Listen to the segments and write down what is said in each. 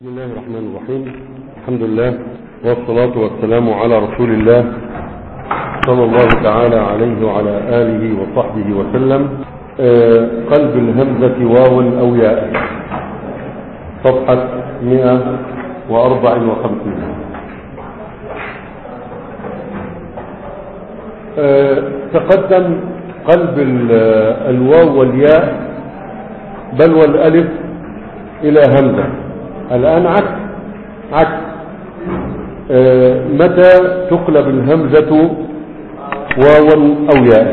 بسم الله الرحمن الرحيم الحمد لله والصلاة والسلام على رسول الله صلى الله تعالى عليه وعلى آله وصحبه وسلم آه، قلب الهمزة واو أو ياء صفحة 154 آه، تقدم قلب ال- الواو والياء بل والألف إلى همزة الآن عكس عكس آه، متى تقلب الهمزة واوا أو ياء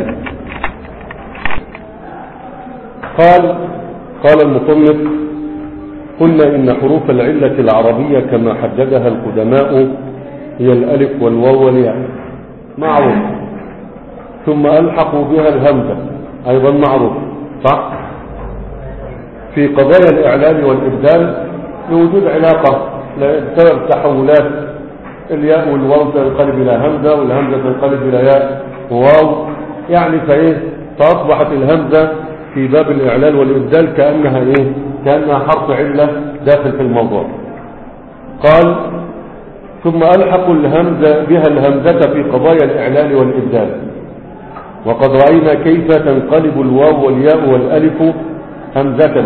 قال قال المصنف قلنا إن حروف العلة العربية كما حددها القدماء هي الألف والواو والياء معروف ثم ألحقوا بها الهمزة أيضا معروف صح في قضايا الإعلان والإبدال لوجود علاقة بسبب تحولات الياء والواو تنقلب إلى همزة والهمزة تنقلب إلى ياء وواو يعني فإيه فأصبحت الهمزة في باب الإعلان والإبدال كأنها إيه كأنها حرف علة داخل في الموضوع قال ثم ألحقوا الهمزة بها الهمزة في قضايا الإعلان والإبدال وقد رأينا كيف تنقلب الواو والياء والألف همزة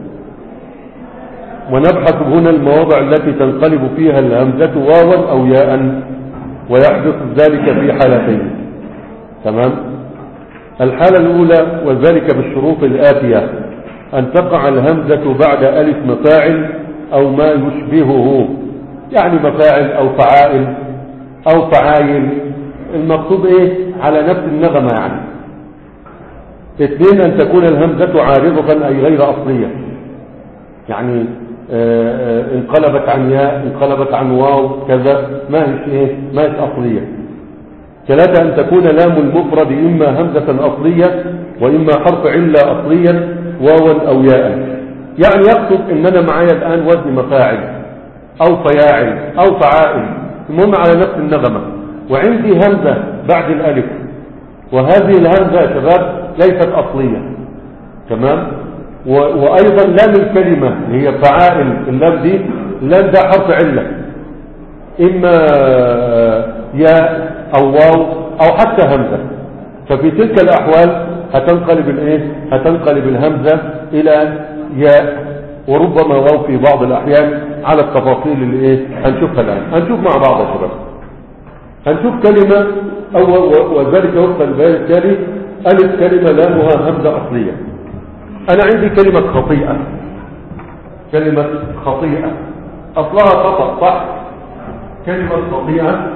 ونبحث هنا المواضع التي تنقلب فيها الهمزة واوا أو ياء ويحدث ذلك في حالتين تمام الحالة الأولى وذلك بالشروط الآتية أن تقع الهمزة بعد ألف مفاعل أو ما يشبهه يعني مفاعل أو فعائل أو فعايل المقصود إيه على نفس النغمة يعني اثنين أن تكون الهمزة عارضة أي غير أصلية يعني آه، آه، انقلبت عن ياء انقلبت عن واو كذا ما هيش ايه ما هيش اصليه ثلاثة أن تكون لام المفرد إما همزة أصلية وإما حرف علة أصليا واوا أو ياء يعني يقصد إن أنا معايا الآن وزن مفاعل أو فياعل أو فعائل المهم على نفس النغمة وعندي همزة بعد الألف وهذه الهمزة يا شباب ليست أصلية تمام و- وأيضا لام الكلمة اللي هي فعائل اللام دي اللام ده حرف علة إما ياء أو واو أو حتى همزة ففي تلك الأحوال هتنقلب الإيه هتنقلب الهمزة إلى ياء وربما واو في بعض الأحيان على التفاصيل اللي إيه هنشوفها الآن هنشوف مع بعض يا شباب هنشوف كلمة أو و- وذلك وفق البيان التالي ألف كلمة لامها همزة أصلية أنا عندي كلمة خطيئة كلمة خطيئة أصلها خطأ صح كلمة خطيئة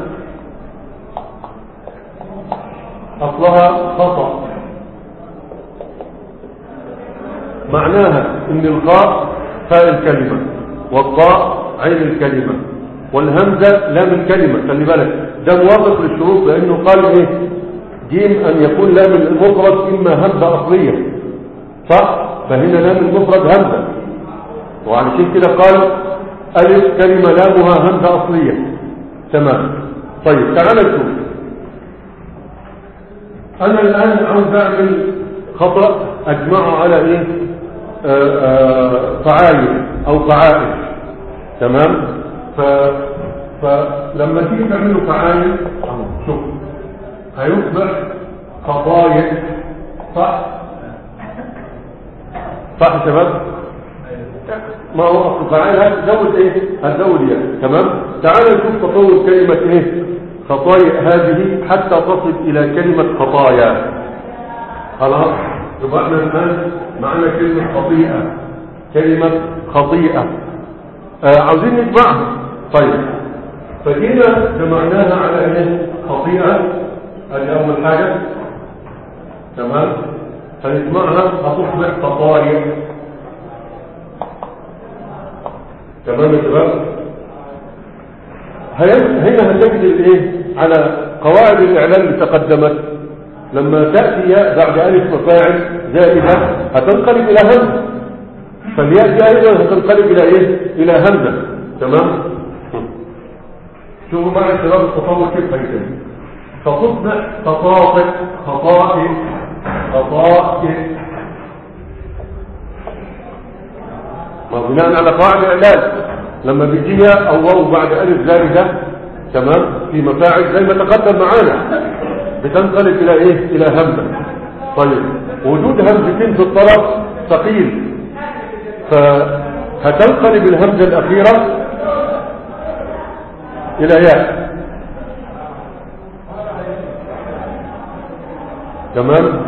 أصلها خطأ معناها إن الخاء فاء الكلمة والطاء عين الكلمة والهمزة لام الكلمة خلي بالك ده موافق للشروط لأنه قال إيه جيم أن يكون لام المفرد إما همزة أصلية صح فهنا لام المفرد همزة وعلشان كده قال ألف كلمة لامها همزة أصلية تمام طيب تعال نشوف أنا الآن عاوز أعمل خطأ أجمعه على إيه آه، آه، فعايل أو فعائل تمام ف... فلما تيجي تعمله فعايل أهو، شوف هيصبح خطايا صح صح يا شباب ما هو اصل فعال هتزود ايه هتزود ياء تمام تعال نشوف تطور كلمة ايه خطايا هذه حتى تصل الى كلمة خطايا خلاص يبقى احنا الان معنا كلمة خطيئة كلمة خطيئة آه عاوزين نجمعها طيب فجينا جمعناها على ايه خطيئة ادي اول حاجة تمام هنجمعها هتصبح خطايا تمام يا شباب هي- هنا هنجد الايه على قواعد الاعلان اللي تقدمت لما تاتي ياء بعد الف مفاعل زائده هتنقلب الى همزه فالياء دي ايضا هتنقلب الى ايه الى همزه تمام شوفوا معي يا شباب التطور كيف هيتم فتصبح خطاطئ خطائئ خطائئ ما بناء على قواعد الاعلان لما بيجي ياء او واو بعد الف زائده تمام في مفاعل زي ما تقدم معانا بتنقلب الى ايه الى همزه طيب وجود همزتين في الطرف ثقيل فهتنقلب الهمزه الاخيره الى ياء تمام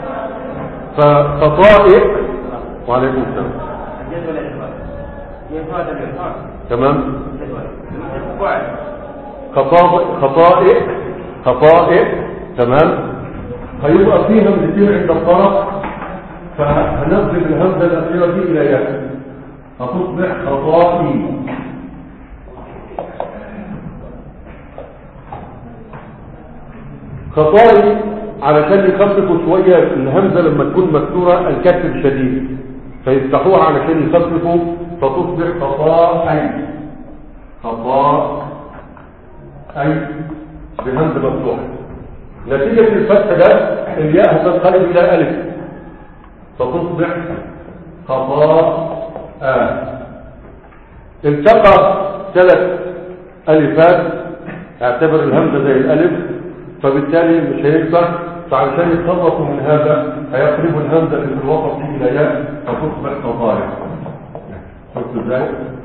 فخطائئ وعليكم السلام جدول الإفراد يفراد الإفراد تمام جدول فعل خطائئ خطائئ خطائئ تمام هيبقى فيه همزتين عند الطرف فهنقلب الهمزه الاخيره دي الى ياء فتصبح خطائي خطائي علشان يخففوا شويه الهمزه لما تكون مكسوره الكسر شديد فيفتحوها علشان يخففوا فتصبح خطائي خطاء أي بهمز مفتوح نتيجة الفتح ده الياء هتنقلب إلى ألف فتصبح خطاء التقى ثلاث ألفات اعتبر الهمزة زي الألف فبالتالي مش هينفع فعشان يتصرفوا من هذا هيقلبوا الهمزة اللي في الوسط دي إلى ياء فتصبح خطايا شفت ازاي؟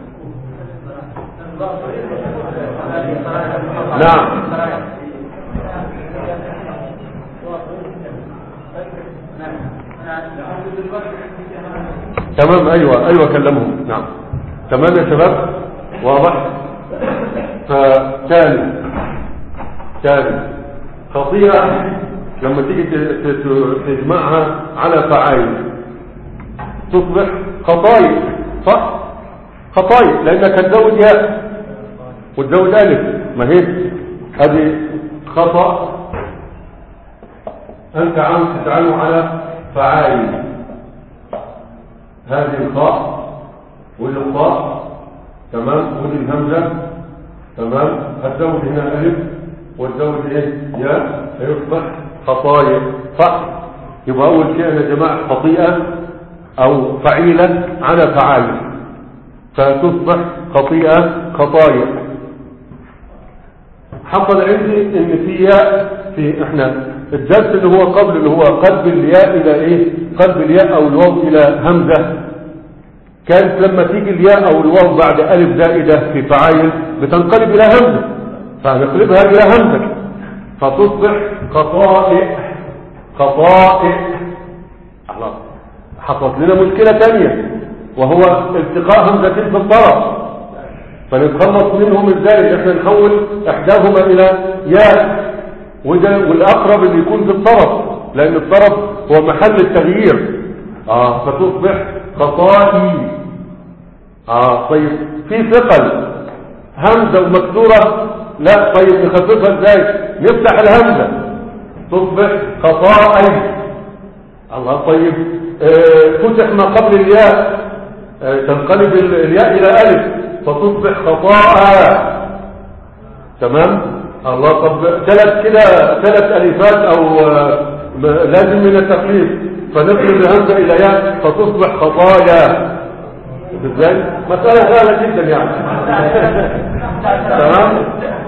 نعم تمام ايوه ايوه كلمهم نعم تمام يا شباب واضح فتاني تاني خطيئة لما تيجي ت- ت- ت- تجمعها على فعايل تصبح خطايا صح خطايا لانك هتزود ياء وتزود الف ما هي هذه خطأ انت عاوز تجعله على فعايل هذه الخاء والخاء تمام ودي الهمزة تمام هتزود هنا الف وتزود ايه ياء فيصبح خطايا صح يبقى اول شيء يا جماعه خطيئه او فعيله على فعايل فتصبح خطيئه خطايا حصل عندي ان في ياء في احنا الدرس اللي هو قبل اللي هو قلب الياء الى ايه قلب الياء او الواو الى همزه كانت لما تيجي الياء او الواو بعد الف زائده في فعايل بتنقلب الى همزه فهنقلبها الى همزه فتصبح خطائئ خطائئ خلاص حصلت لنا مشكله ثانيه وهو التقاء همزتين في الطرف فنتخلص منهم ازاي احنا نحول احداهما الى ياء وده والاقرب اللي يكون في الطرف لان الطرف هو محل التغيير اه فتصبح خطائي اه طيب في ثقل همزه ومكسوره لا طيب نخففها ازاي نفتح الهمزه تصبح خطائي الله طيب آه فتح ما قبل الياء آه تنقلب ال- الياء الى الف فتصبح خطاء تمام الله طب ثلاث كده ثلاث الفات او آه، م- لازم من التخفيف فنقلب الهمزه الى ياء فتصبح خطايا شوف ازاي مساله سهله جدا يعني تمام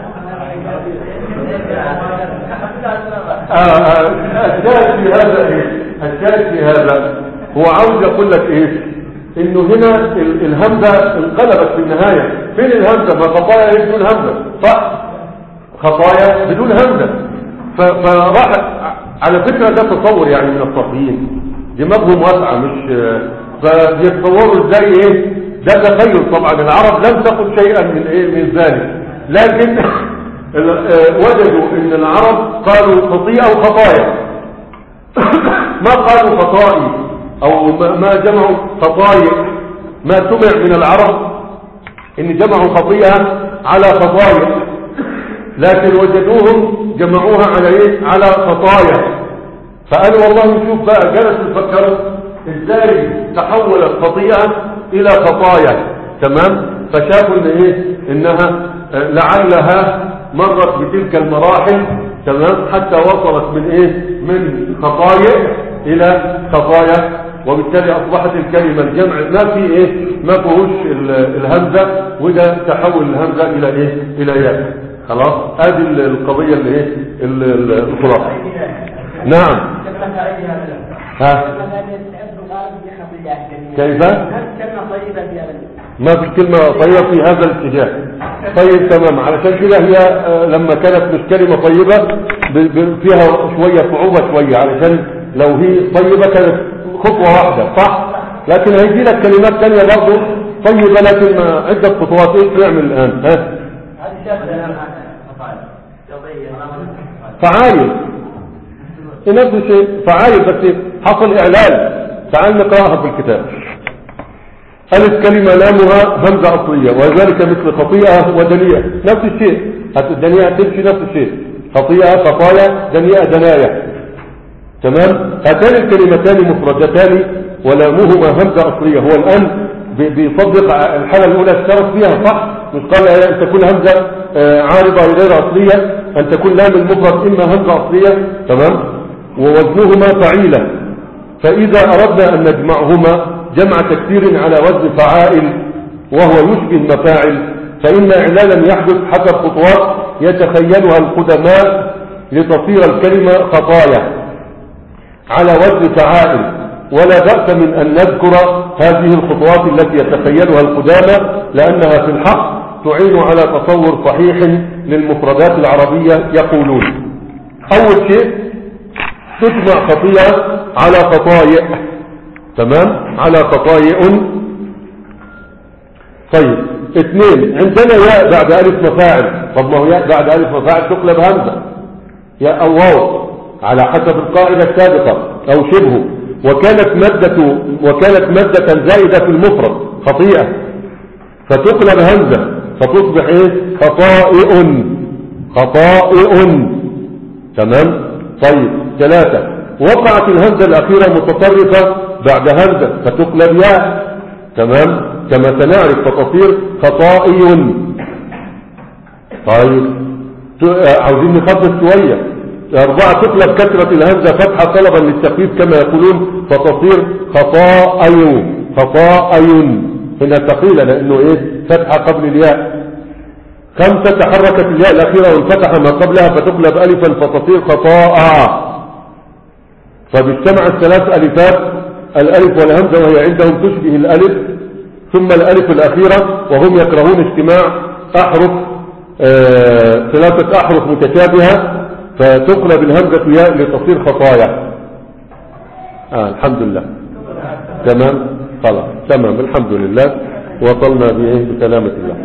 آه، آه، الشاهد في هذا ايه الشاهد في هذا هو عاوز يقول لك ايه انه هنا ال- الهمزه انقلبت في النهايه فين الهمزه فخطايا ايه بدون همزه صح خطايا بدون همزه ف- فراح على فكره ده تصور يعني من الصحفيين دماغهم واسعه مش فبيتصوروا ازاي ايه ده تخيل طبعا العرب لم تقل شيئا من ايه من ذلك لكن ال- آه، وجدوا ان العرب قالوا خطيئه وخطايا ما قالوا خطائي او ما ما جمعوا خطايا ما سمع من العرب ان جمعوا خطيئه على خطايا لكن وجدوهم جمعوها على ايه على خطايا فقالوا والله نشوف بقى جلسوا يفكروا ازاي تحولت خطيئه الى خطايا تمام فشافوا ان ايه انها آه، لعلها مرت بتلك المراحل تمام حتى وصلت من ايه من خطايا الى خطايا وبالتالي اصبحت الكلمه الجمع ما في ايه ما فيهوش ال- الهمزة وده تحول الهمزة الى ايه الى ياء خلاص ادي ال- القضية اللي ايه ال- ال- الخلاصة نعم كلمة فائدة هذا ها كلمة فائدة تعبد الغالب في خطيئة كيف كلمة طيبة في هذا ما في كلمة طيبة في هذا الاتجاه طيب تمام علشان كده هي آه، لما كانت مش كلمة طيبة ب- ب- فيها شوية صعوبة شوية علشان لو هي طيبة كانت خطوة واحدة صح لكن هيجي لك كلمات تانية برضه طيبة لكن آه، عدة خطوات ايش نعمل الآن ها هذه شابة فعايل نفس الشيء فعايل بس حصل إعلان تعال نقرأها في الكتاب ألف كلمة لامها همزة أصلية وذلك مثل خطيئة ودنيئة نفس الشيء هت- الدنيئة تمشي نفس الشيء خطيئة خطايا دنيئة دنايا تمام هاتان الكلمتان مفردتان ولامهما همزة أصلية هو الآن بي- بيصدق ع- الحالة الأولى اشترك فيها صح مش قال أن تكون همزة آه، عارضة غير أصلية أن تكون لام المفرد إما همزة أصلية تمام ووزنهما فعيلة فإذا أردنا أن نجمعهما جمع تكسير على وزن فعائل وهو يشبه مفاعل فإن إعلانا يحدث حسب خطوات يتخيلها القدماء لتصير الكلمة خطايا على وزن فعائل ولا بأس من أن نذكر هذه الخطوات التي يتخيلها القدامى لأنها في الحق تعين على تصور صحيح للمفردات العربية يقولون أول شيء تجمع خطيئة على خطايئ تمام على خطايئ طيب اثنين عندنا ياء بعد ألف مفاعل طب ما هو ياء بعد ألف مفاعل تقلب همزة ياء أو واو على حسب القاعدة السابقة أو شبهه وكانت مادة وكانت مادة زائدة في المفرد خطيئة فتقلب همزة فتصبح ايه خطائئ خطائئ تمام طيب ثلاثة وقعت الهمزة الأخيرة متطرفة بعد همزة فتقلب ياء تمام كما سنعرف فتصير خطائي طيب ت- عاوزين نخفف شوية أربعة تقلب كثرة الهمزة فتحة طلبا للتخفيف كما يقولون فتصير خطائي خطائي هنا ثقيلة لأنه إيه فتحة قبل الياء خمسة تحركت الياء الأخيرة وانفتح ما قبلها فتقلب ألفا فتصير خطاء فباجتمع الثلاث ألفات الألف والهمزة وهي عندهم تشبه الألف ثم الألف الأخيرة وهم يكرهون اجتماع أحرف آه، ثلاثة أحرف متشابهة فتقلب الهمزة ياء لتصير خطايا آه الحمد لله تمام خلاص تمام الحمد لله وصلنا بإيه بسلامة الله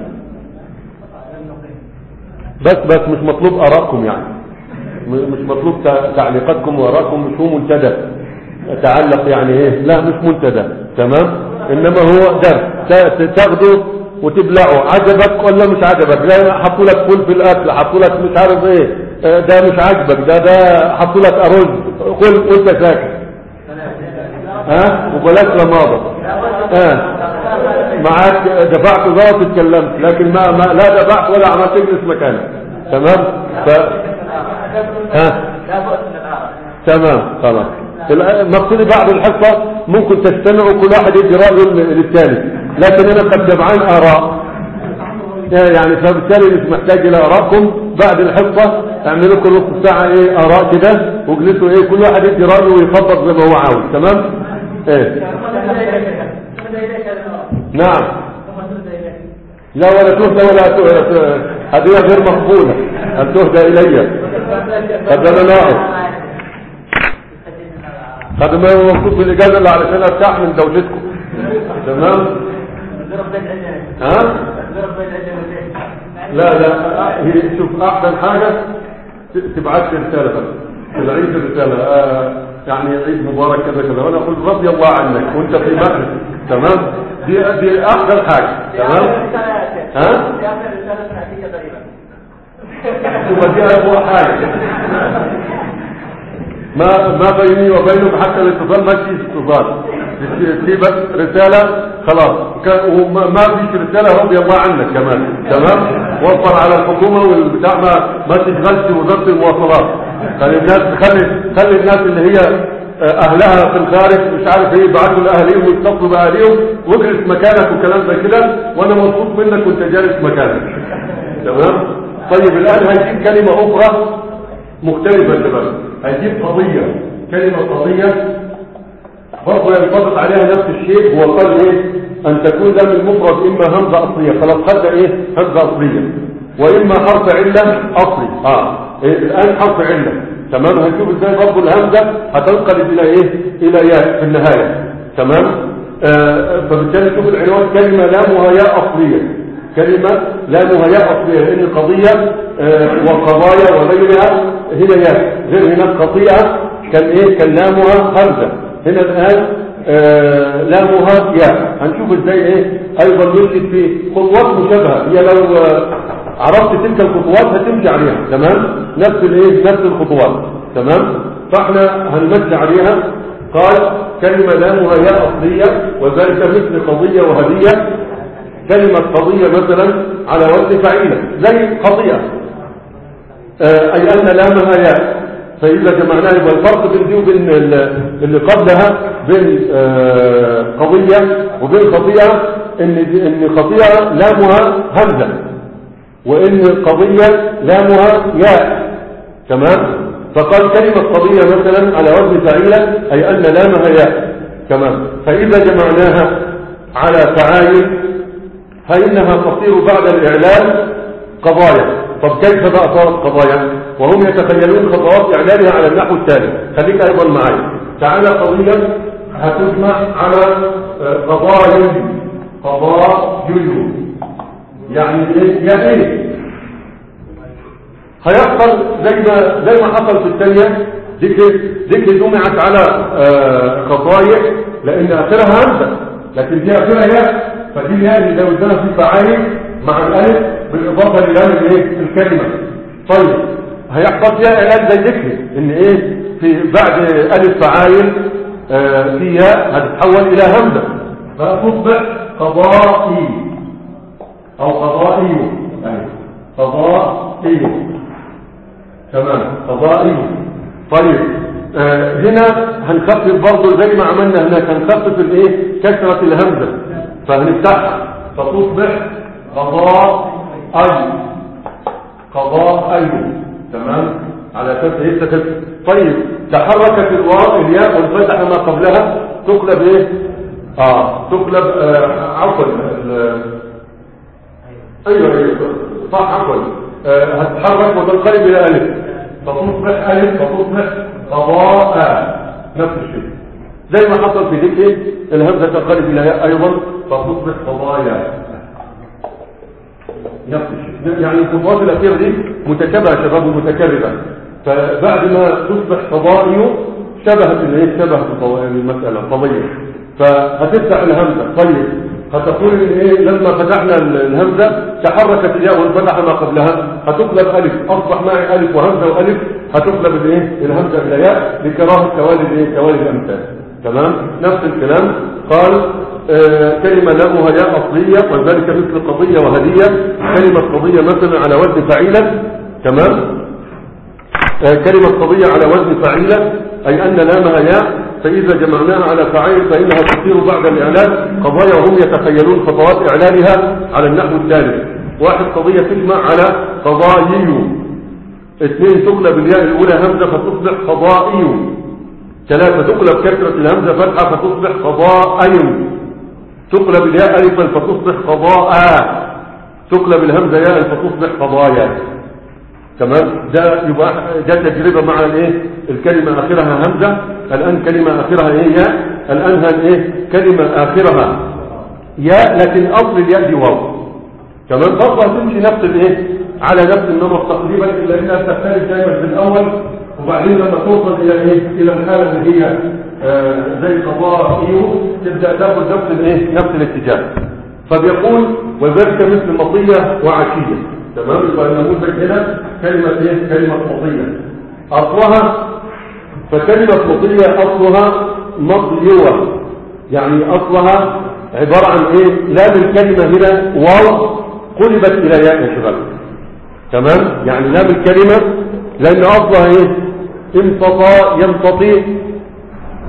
بس بس مش مطلوب آرائكم يعني م- مش مطلوب تع- تعليقاتكم وآرائكم مش هو منتدى تعلق يعني ايه لا مش منتدى تمام انما هو درس ت- تاخده وتبلعه عجبك ولا مش عجبك لا حطوا لك فول في الاكل حطوا لك مش عارف ايه آه، ده مش عاجبك ده ده حطوا لك ارز قل وانت ساكت ها وبلاش رماضه ها معاك دفعت ضغط اتكلمت لكن ما, ما لا دفعت ولا عملت تجلس مكانك تمام ف... ها لا بأس من الآراء تمام خلاص الآن مقصودي بعد الحصة ممكن تجتمعوا كل واحد يدي رأيه للثاني لكن أنا قد جمعان آراء يعني فبالتالي مش محتاج إلى آرائكم بعد الحصة اعملوا لكم نص ساعة إيه آراء كده واجلسوا إيه كل واحد يدي رأيه ويخبط زي ما هو عاوز تمام إيه نعم لا ولا تهدى ولا ت- هدية غير مقبولة أن تهدى إلي قد أنا ناقص قد ما هو مكتوب في الإجازة اللي علشان أرتاح من دوشتكم تمام ها لا لا هي شوف أحسن حاجة ت- تبعت لي رسالة بس العيد الرسالة آه يعني عيد مبارك كذا كذا وأنا أقول رضي الله عنك وأنت في مجلس تمام دي دي أحسن حاجة تمام ها ثم دي أقوى حاجة ما ما بيني وبينك حتى الاتصال ما فيش اتصال في بس رسالة خلاص ك- وما ما فيش رسالة رضي الله عنك كمان تمام وفر على الحكومة والبتاع ما ما تشغلش وزارة المواصلات خلي الناس خلي خلي الناس اللي هي اهلها في الخارج مش عارف ايه يبعتوا لاهاليهم ويتصلوا باهاليهم واجلس مكانك وكلام زي كده وانا مبسوط منك وانت جالس مكانك تمام طيب الان هيجيب كلمه اخرى مختلفه يا شباب هيجيب قضيه كلمه قضيه برضه ينطبق عليها نفس الشيء هو قال ايه ان تكون لام المفرد اما همزه اصليه خلاص خد ايه همزه اصليه واما حرف عله اصلي اه إيه الان حرف عله تمام هنشوف ازاي برضه الهمزه هتنقلب الى ايه الى ياء في النهايه تمام آه فبالتالي شوف العنوان كلمه لامها ياء اصليه كلمه لامها ياء اصليه لان قضيه آه وقضايا وغيرها هنا ياء غير هناك قطيعه كان ايه كان لامها همزه هنا الآن آه لامها ياء هنشوف ازاي ايه ايضا يوجد في خطوات مشابهة هي لو آه عرفت تلك الخطوات هتمشي عليها تمام نفس الايه نفس الخطوات تمام فاحنا هنمشي عليها قال كلمة لامها ياء أصلية وذلك مثل قضية وهدية كلمة قضية مثلا على وزن فعيلة زي قضية آه أي أن لامها ياء فإذا جمعناها يبقى الفرق بين دي وبين اللي قبلها بين آه قضية وبين خطيئة إن إن خطيئة لامها همزة وإن قضية لامها ياء تمام فقال كلمة قضية مثلا على وزن فعيلة أي أن لامها ياء تمام فإذا جمعناها على فعايل فإنها تصير بعد الإعلان قضايا طب كيف بقى صارت قضايا وهم يتخيلون خطوات إعلانها على النحو التالي خليك أيضا معي تعالى قضية هتجمع على قضايا قضايا يعني ايه يا ايه هيحصل زي ما زي ما حصل في الثانيه ذكر ذكر جمعت على قضايا لان اخرها همزه لكن دي اخرها ياء فدي الياء اللي زودناها في فعايل مع الالف بالاضافه للام الايه الكلمه طيب هيحصل فيها اعلان زي ذكر ان ايه في بعد الف فعايل آه في ياء هتتحول الى همزه فتصبح قضائي او قضائي يعني قضائي تمام قضائي طيب آه هنا هنخفف برضه زي ما عملنا هناك هنخفف الايه كسره الهمزه فهنفتحها فتصبح قضاء اي قضاء اي تمام على اساس هي طيب تحركت الواو الياء وانفتح ما قبلها تقلب ايه اه تقلب آه عفوا ايوه ايوه صح عفوا آه هتتحرك وتنقلب الى الف فتصبح الف فتصبح قضاء نفس الشيء زي ما حصل في ذكر الهمزه تنقلب الى ياء ايضا فتصبح قضايا نفس الشيء يعني الخطوات الاخيره دي متشابهه شباب ومتكرره فبعد ما تصبح قضائي شبهت الايه شبهت المساله القضيه فهتفتح الهمزه طيب هتقول ان ايه لما فتحنا الهمزه تحركت الياء وانفتح ما قبلها هتقلب الف اصبح معي الف وهمزه والف هتقلب الايه الهمزه الى ياء لكراهه توالي الايه توالي الامثال تمام نفس الكلام قال آه كلمة لامها ياء أصلية وذلك مثل قضية وهدية كلمة قضية مثلا على وزن فعيلة تمام آه كلمة قضية على وزن فعيلة أي أن لامها ياء فإذا جمعناها على فعيل فإنها تصير بعد الإعلان قضايا وهم يتخيلون خطوات إعلانها على النحو التالي واحد قضية تجمع على قضايي اثنين تقلب الياء الأولى همزة فتصبح قضائي ثلاثة تقلب كسرة الهمزة فتحة فتصبح قضاء تقلب الياء ألفا فتصبح قضاء تقلب الهمزة ياء فتصبح قضايا تمام ده يبقى ده تجربة مع الايه الكلمة آخرها همزة الآن كلمة آخرها ايه ياء الآن هن ايه كلمة آخرها ياء لكن أصل الياء دي واو تمام برضه هتمشي نفس الايه على نفس النمط تقريبا إلا إنها تختلف دايما في الأول وبعدين لما توصل إلى ايه إلى الحالة اللي هي آه زي قضاء إيو تبدأ تاخد نفس الايه نفس الاتجاه فبيقول وذلك مثل مطية وعشية تمام يبقى النموذج هنا كلمة ايه كلمة مطية أصلها فكلمة مطية أصلها مضيوة يعني أصلها عبارة عن ايه لام الكلمة هنا واو قلبت إلى ياء يا شباب تمام يعني لام الكلمة لأن أصلها ايه امتطى يمتطي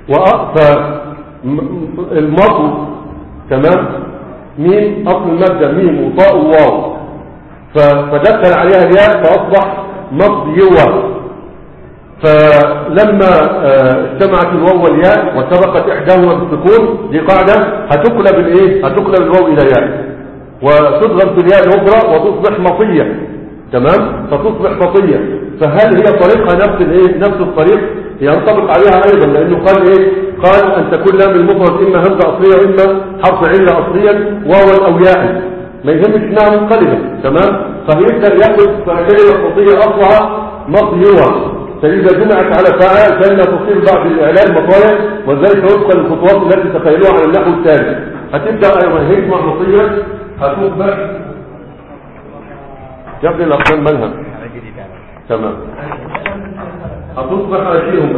فالمصل تمام ميم اصل المادة ميم وطاء وواو ف- فدخل عليها الياء فاصبح مصل يوى فلما آه، اجتمعت الواو والياء وسبقت احداهما بالسكون دي قاعده هتقلب الايه هتقلب الواو الى ياء وتضغم في الياء الاخرى وتصبح مطيه تمام فتصبح مطيه فهل هي طريقها نفس الايه نفس الطريق ينطبق عليها ايضا لانه قال ايه قال ان تكون لام المفرد اما همزه اصليه واما حرف عله اصليا واوا او ياء ما يهمش انها منقلبه تمام فيقدر ياخذ كلمه مطيه اصلها مطيوه فإذا جمعت على فاعل فإنها تصير بعد الإعلان مطايا وذلك وفقا للخطوات التي تخيلوها على النحو التالي هتبدأ أيضا هيك مطية هتصبح يا ابني الأقسام مالها تمام هتصبح أشيهم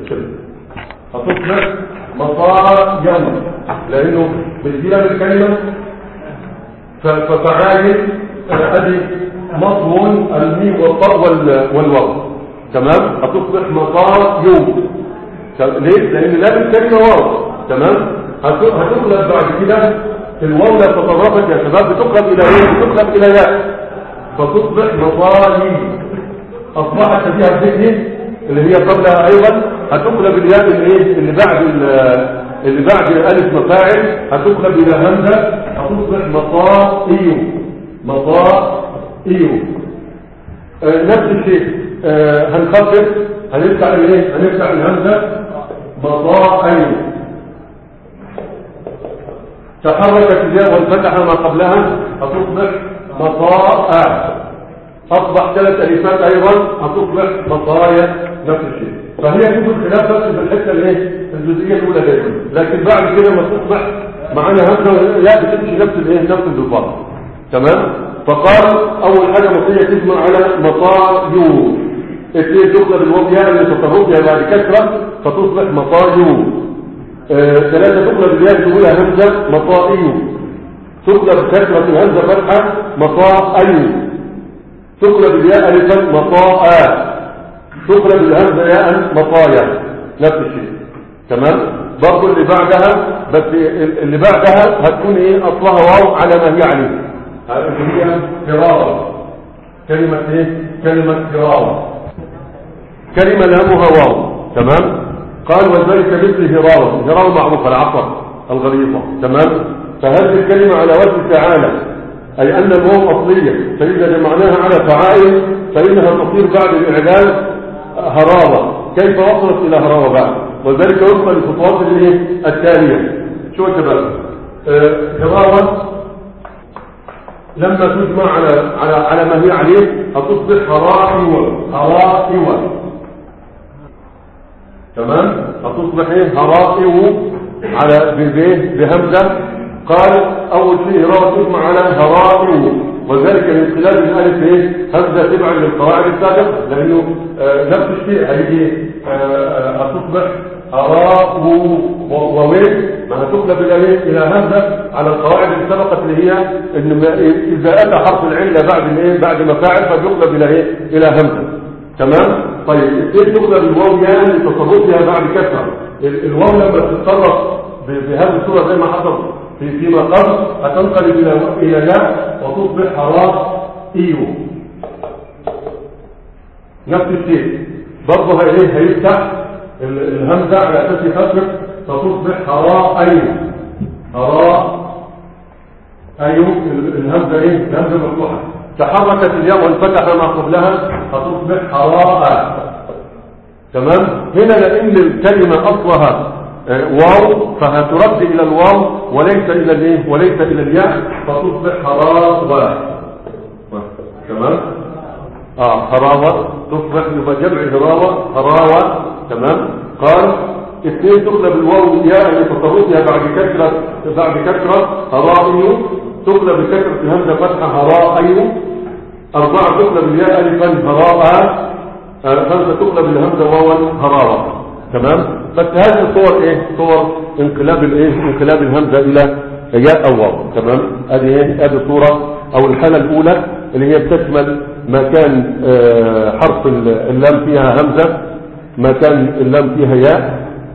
هتصبح مطايا لأنه بالجيلة بالكلمة ف- ففعال أدي مطو الميم والطاء وال- والواو تمام هتصبح مطار يوم ت- ليه لان لام الكلمه واو تمام هت- هتقلب بعد كده الواو لا تطرفت يا شباب بتقلب الى ايه بتقلب الى ياء فتصبح مطاري اصبحت فيها الذهن اللي هي قبلها ايضا هتقلب الياء الايه اللي بعد ال- اللي بعد الف مفاعل هتقلب الى همزه هتصبح مطائيو مطائيو آه، نفس الشيء آه، هنخفف هنفتح الايه هنفتح الهمزه مضاعين تحركت الياء وانفتح ما قبلها هتصبح مطاء اصبح ثلاث الفات ايضا هتصبح مطايا نفس الشيء فهي تكون خلاف بس في الحته الايه الجزئيه الاولى دايما لكن بعد كده ما تصبح معانا همزه لا بتمشي نفس الايه نفس الضباط تمام فقال اول حاجه مصريه تجمع على مطايو اثنين تقلب الواو ياء اللي تطرقها بعد كسره فتصبح مطايو آه، ثلاثه تقلب الياء الاولى همزه مطائيو تقلب كسره الهمزه فتحه مطايو تقلب الياء الفا مطاء تقلب الهمزه ياء مطايا نفس الشيء تمام برضه اللي بعدها بس اللي بعدها هتكون ايه اصلها واو على ما هي عليه اللي هي فرارة كلمة ايه كلمة فرارة كلمة لامها واو تمام قال وذلك مثل هرارة هرارة معروفة العصر الغليظة تمام فهذه الكلمة على وجه تعالى أي أن الواو أصلية فإذا جمعناها على فعائل فإنها تصير بعد الإعلان هرارة كيف وصلت إلى هرارة بعد وذلك وفقا للخطوات الايه التالية شو يا شباب آه، هرارة لما تجمع على على على ما هي عليه هتصبح هرائوة هرائوة تمام هتصبح ايه هرائو على ببيه بهمزة قال اول شيء هراء تجمع على هرائو وذلك من خلال الالف ايه همزة تبعا للقواعد السابقة لانه آه نفس الشيء هيجي آه، آه، هتصبح هراء ووين ما هتقلب الى ايه الى همزه على القواعد اللي سبقت اللي هي ان ما اذا اتى حرف العله بعد الايه بعد مفاعل فبيقلب الى ايه الى همزه تمام طيب ايه تقلب الواو ياء لتصرفها بعد كسره ال- الواو لما تتصرف ب- بهذه الصوره زي ما حصل في فيما قبل هتنقلب الى الى ياء وتصبح هراء ايو نفس الشيء برضه هي ايه هيفتح ال- الهمزه على اساس يخفف فتصبح هراء ايو هراء ايو ال- الهمزه ايه الهمزه مفتوحه تحركت الياء وانفتح ما قبلها فتصبح هراء تمام هنا لان الكلمه اصلها آه، واو فهترد الى الواو وليس الى الايه وليس الى الياء فتصبح هراء تمام اه هراوة تصبح يبقى جمع هراوة هراوة تمام قال اثنين تقلب الواو ياء لتصرفها بعد كسرة بعد كسرة هرائي تقلب بكسرة الهمزة فتحة هرائي أربعة تقلب الياء ألفا هراء آه، خمسة تقلب الهمزة واوا هراوة تمام بس هذه الصور ايه صور انقلاب الايه انقلاب الهمزة الى ياء او واو تمام هذه ايه هذه صورة او الحالة الاولى اللي هي بتشمل ما كان آه، حرف اللام فيها همزة ما كان اللام فيها ياء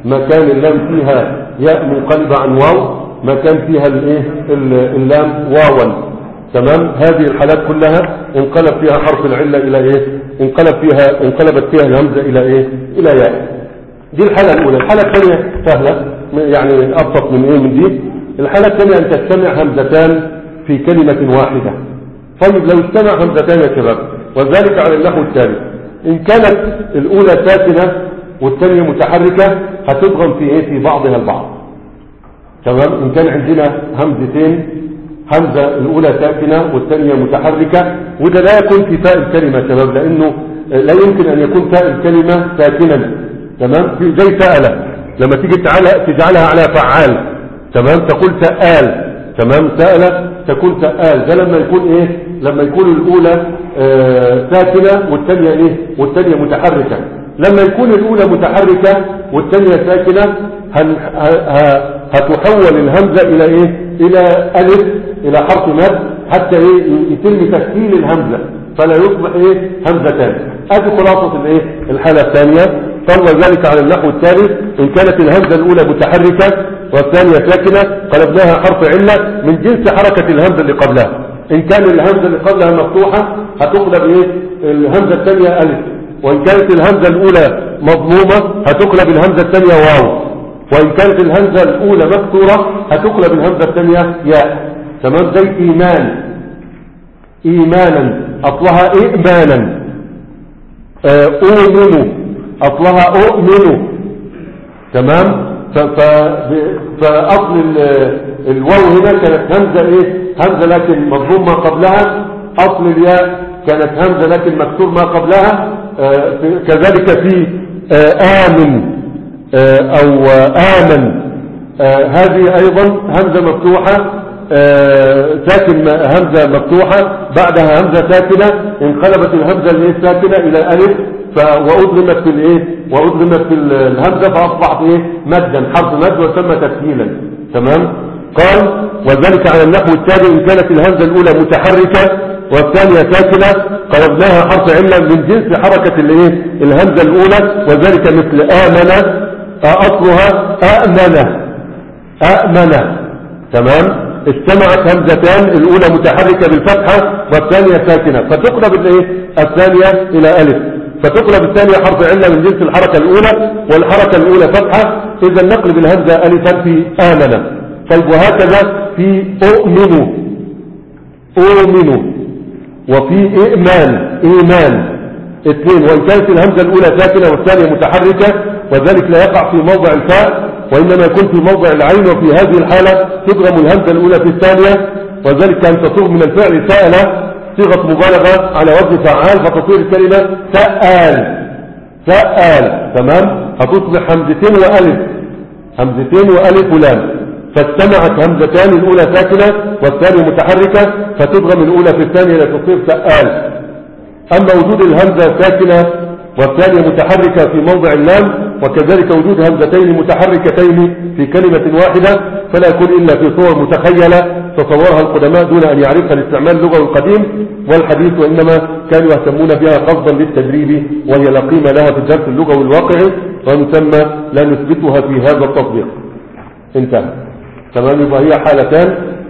ما كان اللام فيها ياء منقلبة عن واو ما كان فيها الايه ال- اللام واوا تمام هذه الحالات كلها انقلب فيها حرف العلة الى ايه انقلب فيها انقلبت فيها الهمزة الى ايه الى ياء دي الحالة الاولى الحالة الثانية سهلة يعني ابسط من ايه من دي الحالة الثانية ان تجتمع همزتان في كلمة واحدة طيب لو اجتمع همزتان يا شباب وذلك على النحو التالي ان كانت الاولى ساكنة والثانية متحركة هتضغم في ايه في بعضها البعض تمام ان كان عندنا همزتين همزة الاولى ساكنة والثانية متحركة وده لا يكون في تاء الكلمة يا شباب لانه لا يمكن ان يكون تاء الكلمة ساكنا تمام في- زي سألة لما تيجي تعالى تجعلها على فعال تمام تقول سآل تمام سألة تكون سآل ده لما يكون ايه لما يكون الاولى آه ساكنة والثانية ايه والثانية متحركة لما يكون الاولى متحركة والثانية ساكنة هن ه- ه- هتحول الهمزة الى ايه الى الف الى حرف مد حتى ايه يتم تسهيل الهمزة فلا يصبح ايه همزتان ادي خلاصة الايه الحالة الثانية ثم ذلك على النحو التالي ان كانت الهمزة الاولى متحركة والثانية ساكنة قلبناها حرف علة من جنس حركة الهمزة اللي قبلها ان كان الهمزة اللي قبلها مفتوحة هتقلب ايه الهمزة الثانية الف وان كانت الهمزة الاولى مضمومة هتقلب الهمزة الثانية واو وان كانت الهمزة الاولى مكسورة هتقلب الهمزة الثانية ياء تمام زي ايمان ايمانا اصلها ايمانا آه، اؤمن اصلها اؤمن تمام ف- ف- ب- فاصل ال- الواو هنا كانت همزه ايه همزه لكن مضموم ما قبلها اصل الياء كانت همزه لكن مكسور ما قبلها آه، في- كذلك في آه، امن آه، او آه، امن آه، هذه ايضا همزه مفتوحه آه، ساكن م- همزه مفتوحه بعدها همزه ساكنه انقلبت الهمزه اللي هي الساكنه الى الف ف- وأدغمت في الايه وأدغمت في ال- الهمزة فأصبحت ايه مدا حرف مد وسمى تسهيلا تمام قال وذلك على النحو التالي إن كانت الهمزة الأولى متحركة والثانية ساكنة قلبناها حرف علة من جنس حركة الايه الهمزة الأولى وذلك مثل آمن آه، أصلها آمن آمن تمام اجتمعت همزتان الأولى متحركة بالفتحة والثانية ساكنة فتقلب الايه الثانية إلى ألف فتقلب الثانية حرف علة من جنس الحركة الأولى والحركة الأولى فتحة إذا نقلب الهمزة ألفا في آمن طيب وهكذا في أؤمن أؤمن وفي إيمان إيمان اثنين وإن كانت الهمزة الأولى ساكنة والثانية متحركة وذلك لا يقع في موضع الفاء وإنما يكون في موضع العين وفي هذه الحالة تضغم الهمزة الأولى في الثانية وذلك أن تصوغ من الفعل سأل صيغة مبالغة على وزن فعال فتصير الكلمة سأل سأل تمام هتصبح همزتين وألف همزتين وألف ولام فاجتمعت همزتان الأولى ساكنة والثانية متحركة فتضغم الأولى في الثانية لتصير سأل أما وجود الهمزة ساكنة والثانية متحركة في موضع اللام وكذلك وجود همزتين متحركتين في كلمة واحدة فلا يكون إلا في صور متخيلة تصورها القدماء دون أن يعرفها الاستعمال اللغوي القديم والحديث وإنما كانوا يهتمون بها قصدا للتدريب وهي لا قيمة لها في الدرس اللغوي الواقعي ومن ثم لا نثبتها في هذا التطبيق انتهى تمام يبقى هي حالتان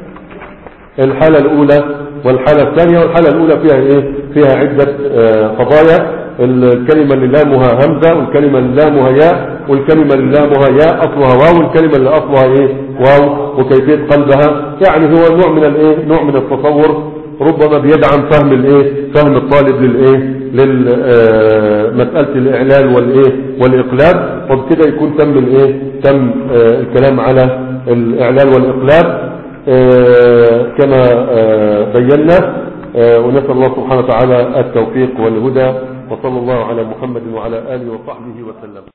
الحالة الأولى والحالة الثانية والحالة الأولى فيها إيه؟ فيها عدة آه، قضايا الكلمة اللي لامها همزة والكلمة اللي لامها ياء والكلمة اللي لامها ياء أصلها واو والكلمة اللي أصلها إيه واو وكيفية قلبها يعني هو نوع من الإيه نوع من التصور ربما بيدعم فهم الإيه فهم الطالب للإيه لمسألة الإعلال والإيه والإقلاب وبكده يكون تم الإيه تم آه، الكلام على الإعلال والإقلاب آه، كما آه، بينا آه، ونسأل الله سبحانه وتعالى التوفيق والهدى وصلى الله على محمد وعلى آله وصحبه وسلم